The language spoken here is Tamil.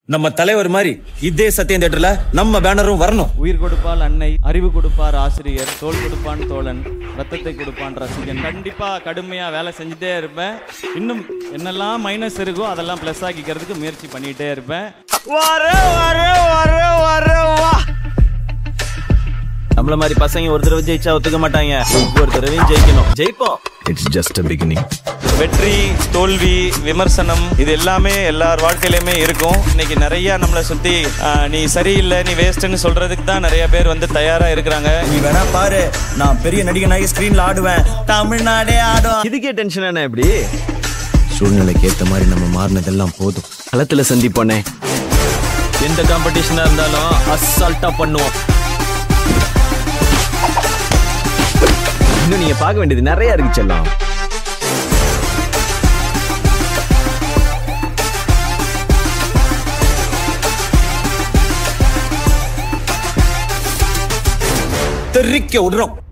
நம்ம தலைவர் மாதிரி இதே சத்தியம் தேட்டர்ல நம்ம பேனரும் வரணும் உயிர் கொடுப்பால் அன்னை அறிவு கொடுப்பார் ஆசிரியர் தோல் கொடுப்பான் தோழன் ரத்தத்தை கொடுப்பான் ரசிகன் கண்டிப்பா கடுமையா வேலை செஞ்சுட்டே இருப்பேன் இன்னும் என்னெல்லாம் மைனஸ் இருக்கோ அதெல்லாம் ப்ளஸ் ஆக்கிக்கிறதுக்கு முயற்சி பண்ணிட்டே இருப்பேன் வர வர வர வர வா நம்மள மாதிரி பசங்க ஒரு தடவை ஜெயிச்சா ஒத்துக்க மாட்டாங்க ஒவ்வொரு தடவையும் ஜெயிக்கணும் ஜெயிப்போம் இட்ஸ் ஜஸ்ட் அ பிகினிங் வெற்றி தோல்வி விமர்சனம் இது எல்லாமே எல்லார் வாழ்க்கையிலுமே இருக்கும் இன்னைக்கு நிறைய நம்மளை சுத்தி ஆஹ், நீ சரியில்லை நீ வேஸ்ட்னு சொல்றதுக்கு தான் நிறைய பேர் வந்து தயாரா இருக்கிறாங்க நீ வேணா பாரு நான் பெரிய நடிகனாகி ஸ்கிரீன்ல ஆடுவேன் தமிழ்நாடே ஆடும் இதுக்கே டென்ஷன் என்ன எப்படி சூழ்நிலைக்கு ஏத்த மாதிரி நம்ம மாறினதெல்லாம் போதும் களத்துல சந்திப்போனே எந்த காம்படிஷனா இருந்தாலும் அசால்ட்டா பண்ணுவோம் இன்னும் நீங்க பார்க்க வேண்டியது நிறைய இருக்கு செல்லம் தெரிக்க விடுறோம்